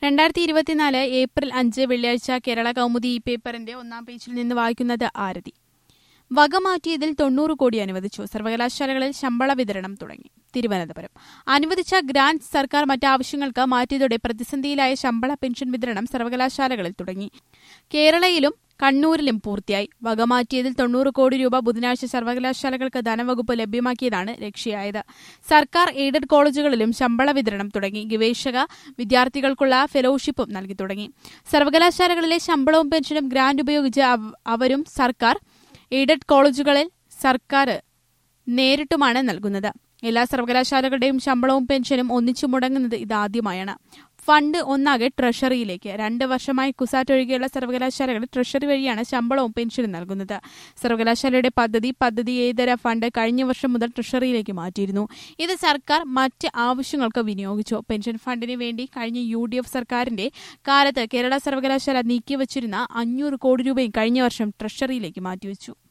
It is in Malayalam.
രണ്ടായിരത്തി ഇരുപത്തിനാല് ഏപ്രിൽ അഞ്ച് വെള്ളിയാഴ്ച കേരള കൗമുദി ഈ പേപ്പറിന്റെ ഒന്നാം പേജിൽ നിന്ന് വായിക്കുന്നത് ആരതി വകമാറ്റിയതിൽ തൊണ്ണൂറ് കോടി അനുവദിച്ചു സർവകലാശാലകളിൽ ശമ്പള വിതരണം തുടങ്ങി തിരുവനന്തപുരം അനുവദിച്ച ഗ്രാന്റ് സർക്കാർ മറ്റാവശ്യങ്ങൾക്ക് മാറ്റിയതോടെ പ്രതിസന്ധിയിലായ ശമ്പള പെൻഷൻ വിതരണം സർവകലാശാലകളിൽ തുടങ്ങി കേരളയിലും കണ്ണൂരിലും പൂർത്തിയായി വകമാറ്റിയതിൽ തൊണ്ണൂറ് കോടി രൂപ ബുധനാഴ്ച സർവകലാശാലകൾക്ക് ധനവകുപ്പ് ലഭ്യമാക്കിയതാണ് രക്ഷയായത് സർക്കാർ എയ്ഡഡ് കോളേജുകളിലും ശമ്പള വിതരണം തുടങ്ങി ഗവേഷക വിദ്യാർത്ഥികൾക്കുള്ള ഫെലോഷിപ്പും നൽകി തുടങ്ങി സർവകലാശാലകളിലെ ശമ്പളവും പെൻഷനും ഗ്രാന്റ് ഉപയോഗിച്ച് അവ- അവരും സർക്കാർ എയ്ഡഡ് കോളേജുകളിൽ സർക്കാർ നേരിട്ടുമാണ് നൽകുന്നത് എല്ലാ സർവകലാശാലകളുടെയും ശമ്പളവും പെൻഷനും ഒന്നിച്ചു മുടങ്ങുന്നത് ഇതാദ്യമായാണ് ഫണ്ട് ഒന്നാകെ ട്രഷറിയിലേക്ക് രണ്ട് വർഷമായി കുസാറ്റ് ഒഴികെയുള്ള സർവകലാശാലകൾ ട്രഷറി വഴിയാണ് ശമ്പളവും പെൻഷനും നൽകുന്നത് സർവകലാശാലയുടെ പദ്ധതി പദ്ധതിയേതര ഫണ്ട് കഴിഞ്ഞ വർഷം മുതൽ ട്രഷറിയിലേക്ക് മാറ്റിയിരുന്നു ഇത് സർക്കാർ മറ്റ് ആവശ്യങ്ങൾക്ക് വിനിയോഗിച്ചു പെൻഷൻ ഫണ്ടിന് വേണ്ടി കഴിഞ്ഞ യു ഡി എഫ് സർക്കാരിന്റെ കാലത്ത് കേരള സർവകലാശാല നീക്കിവച്ചിരുന്ന അഞ്ഞൂറ് കോടി രൂപയും കഴിഞ്ഞ വർഷം ട്രഷറിയിലേക്ക് മാറ്റിവെച്ചു